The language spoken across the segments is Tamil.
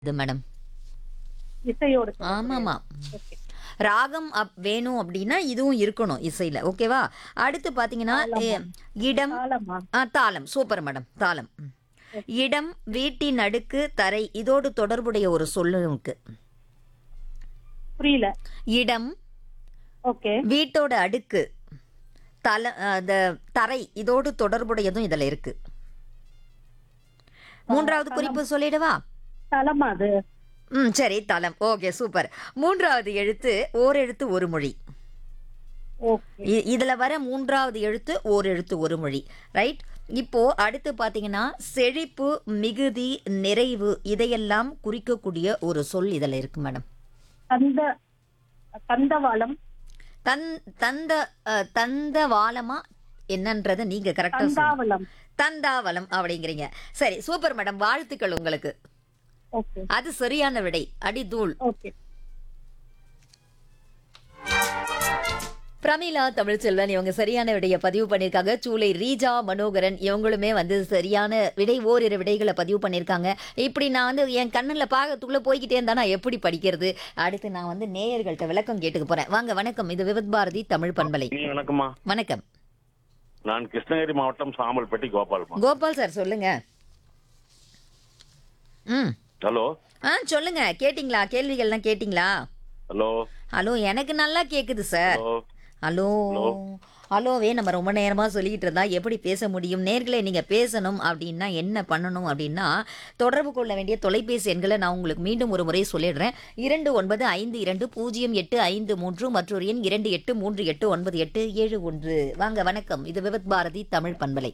இது மேடம் இசையோட ஆமாமா ஓகே ராகம் அப் வேணும் அப்படின்னா இதுவும் இருக்கணும் இசையில ஓகேவா அடுத்து பாத்தீங்கன்னா எ- இடம் காலமா ஆ, தாளம் சூப்பர் மேடம் தாளம் ம். இடம் வீட்டின் அடுக்கு தரை இதோடு தொடர்புடைய ஒரு சொல்லுக்கு புரியல இடம் ஓகே வீட்டோட அடுக்கு தல அந்த தரை இதோடு தொடர்புடையதும் இதுல இருக்கு மூன்றாவது குறிப்பு சொல்லிடவா தலமா அது ம் சரி தலம் ஓகே சூப்பர் மூன்றாவது எழுத்து ஓர் எழுத்து ஒரு மொழி ஓகே இ- இதுல வர மூன்றாவது எழுத்து ஓர் எழுத்து ஒரு மொழி ரைட் இப்போ அடுத்து பாத்தீங்கன்னா செழிப்பு மிகுதி நிறைவு இதையெல்லாம் குறிக்கக்கூடிய ஒரு சொல் இதுல இருக்கு மேடம் தந்த தந்தவாளம் தன் தந்த அஹ், தந்த வாலமா என்னன்றதை நீங்க கரெக்டா தந்தாவளம் தந்தாவலம் அப்படிங்கிறீங்க சரி சூப்பர் மேடம் வாழ்த்துக்கள் உங்களுக்கு ஓகே அது சரியான விடை அடி தூள் ஓகே பிரமிளா தமிழ்ச்செல்வன் இவங்க சரியான விடையை பதிவு பண்ணியிருக்காங்க சூளை ரீஜா மனோகரன் இவங்களுமே வந்து சரியான விடை ஓரிரு விடைகளை பதிவு பண்ணியிருக்காங்க இப்படி நான் வந்து என் கண்ணில் பாகத்துக்குள்ளே போய்கிட்டே இருந்தா நான் எப்படி படிக்கிறது அடுத்து நான் வந்து நேயர்கள்ட்ட விளக்கம் கேட்டுக்க போறேன் வாங்க வணக்கம் இது விவித் பாரதி தமிழ் பண்பலை நீ வணக்கம்மா வணக்கம் நான் கிருஷ்ணகிரி மாவட்டம் சாம்பல்பட்டி கோபால்மா கோபால் சார் சொல்லுங்க ம் ஹலோ ஆ சொல்லுங்க கேட்டிங்களா கேள்விகள்லாம் கேட்டிங்களா ஹலோ ஹலோ எனக்கு நல்லா கேக்குது சார் ஹலோ ஹலோ ஹலோ. ஹலோவே நம்ம ரொம்ப நேரமா சொல்லிக்கிட்டு இருந்தா எப்படி பேச முடியும் நேர்களே நீங்க பேசணும் அப்படின்னா என்ன பண்ணணும் அப்படின்னா தொடர்பு கொள்ள வேண்டிய தொலைபேசி எண்களை நான் உங்களுக்கு மீண்டும் ஒரு முறை சொல்லிடுறேன் இரண்டு ஒன்பது ஐந்து இரண்டு பூஜ்ஜியம் எட்டு ஐந்து மூன்று மற்றொரு எண் இரண்டு எட்டு மூன்று எட்டு ஒன்பது எட்டு ஏழு ஒன்று வாங்க வணக்கம் இது விவத் பாரதி தமிழ் பண்பலை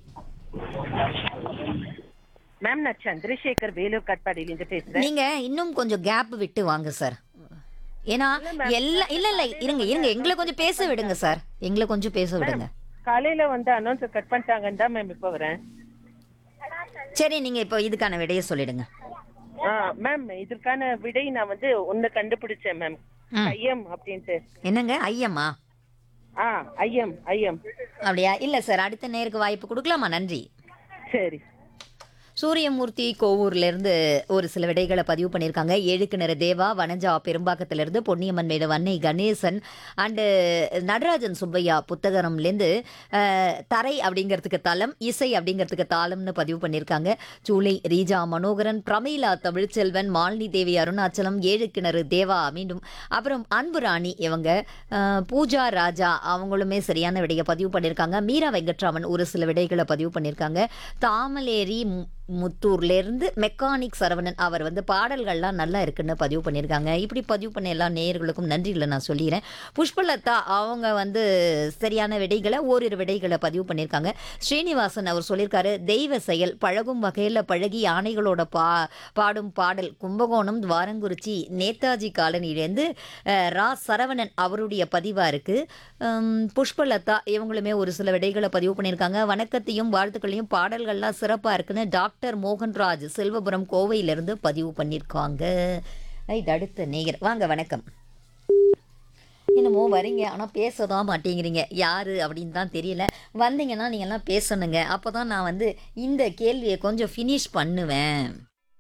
மேம் நான் சந்திரசேகர் வேலூர் கட்பாடியிலிருந்து பேசுறேன் நீங்க இன்னும் கொஞ்சம் கேப் விட்டு வாங்க சார் ஏன்னா எல்லாம் இல்ல இல்ல இருங்க இருங்க எங்களை கொஞ்சம் பேச விடுங்க சார் எங்களை கொஞ்சம் பேச விடுங்க காலையில வந்து அனௌன்ஸ் கட் பண்ணிட்டாங்கன்னு தான் மேம் இப்போ வரேன் சரி நீங்க இப்போ இதுக்கான விடையை சொல்லிடுங்க ஆ மேம் இதற்கான விடை நான் வந்து ஒன்னு கண்டுபிடிச்சேன் மேம் ம். ஐயம் அப்படின்ட்டு என்னங்க ஐயம்மா ஆ ஐயம் ஐயம் அப்படியா இல்ல சார் அடுத்த நேருக்கு வாய்ப்பு கொடுக்கலாமா நன்றி சரி சூரியமூர்த்தி கோவூர்ல இருந்து ஒரு சில விடைகளை பதிவு பண்ணியிருக்காங்க ஏழுக்கிணறு தேவா வனஜா பெரும்பாக்கத்துல இருந்து பொன்னியம்மன் மேடு வன்னை கணேசன் அண்டு நடராஜன் சுப்பையா புத்தகரம்லேருந்து அஹ், தரை அப்படிங்கிறதுக்கு தலம் இசை அப்படிங்கிறதுக்கு தாளம்னு பதிவு பண்ணியிருக்காங்க சூளை ரீஜா மனோகரன் பிரமீளா தமிழ்ச்செல்வன் மாலினி தேவி அருணாச்சலம் ஏழுக்கிணறு தேவா மீண்டும் அப்புறம் அன்பு ராணி இவங்க அஹ், பூஜா ராஜா அவங்களுமே சரியான விடையை பதிவு பண்ணியிருக்காங்க மீரா வெங்கட்ராமன் ஒரு சில விடைகளை பதிவு பண்ணியிருக்காங்க தாமலேரி மு- முத்தூர்லேருந்து மெக்கானிக் சரவணன் அவர் வந்து பாடல்கள்லாம் நல்லா இருக்குன்னு பதிவு பண்ணியிருக்காங்க இப்படி பதிவு பண்ண எல்லா நேயர்களுக்கும் நன்றிகளை நான் சொல்லிடுறேன் புஷ்பலதா அவங்க வந்து சரியான விடைகளை ஓரிரு விடைகளை பதிவு பண்ணியிருக்காங்க ஸ்ரீனிவாசன் அவர் சொல்லியிருக்காரு தெய்வ செயல் பழகும் வகையில் பழகி யானைகளோட பா பாடும் பாடல் கும்பகோணம் துவாரங்குறிச்சி நேதாஜி காலனிலேருந்து அஹ், ரா சரவணன் அவருடைய பதிவாக இருக்குது புஷ்பலதா இவங்களுமே ஒரு சில விடைகளை பதிவு பண்ணியிருக்காங்க வணக்கத்தையும் வாழ்த்துக்களையும் பாடல்கள்லாம் சிறப்பாக இருக்குன்னு டாக்டர் மோகன்ராஜ் செல்வபுரம் கோவையிலிருந்து பதிவு பண்ணியிருக்காங்க ரைட் அடுத்த நேயர் வாங்க வணக்கம் என்னமோ வரீங்க ஆனால் பேச தான் மாட்டேங்கிறீங்க யாரு அப்படின்னு தான் தெரியல வந்தீங்கன்னா நீங்கள்லாம் பேசணுங்க அப்போ தான் நான் வந்து இந்த கேள்வியை கொஞ்சம் ஃபினிஷ் பண்ணுவேன்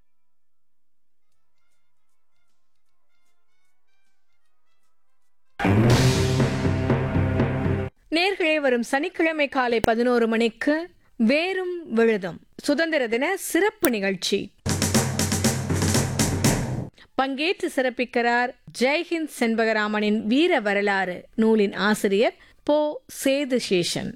நேர்களே வரும் சனிக்கிழமை காலை பதினோரு மணிக்கு வேரும் விழுதும் சுதந்திர தின சிறப்பு நிகழ்ச்சி பங்கேற்று சிறப்பிக்கிறார் ஜெய்ஹிந்த் செண்பகராமனின் வீர வரலாறு நூலின் ஆசிரியர் போ சேது சேஷன்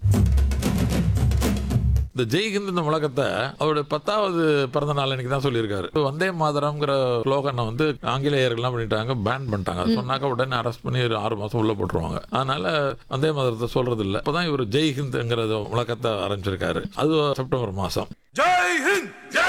இந்த ஜெய்ஹிந்த் இந்த முழக்கத்தை அவருடைய பத்தாவது பிறந்த நாள் அன்னைக்கு தான் சொல்லியிருக்காரு வந்தே மாதரம்ங்கிற ஸ்லோகனை வந்து ஆங்கிலேயர்கள்லாம் பண்ணிட்டாங்க பேன் பண்ணிட்டாங்க அது சொன்னாக்க உடனே அரெஸ்ட் பண்ணி ஒரு ஆறு மாசம் உள்ள போட்டுருவாங்க அதனால வந்தே மாதரத்தை சொல்றது இல்ல இப்பதான் இவர் ஜெய்ஹிந்த்ங்கிற முழக்கத்தை ஆரம்பிச்சிருக்காரு அது செப்டம்பர் மாசம் ஜெய் ஹிந்த்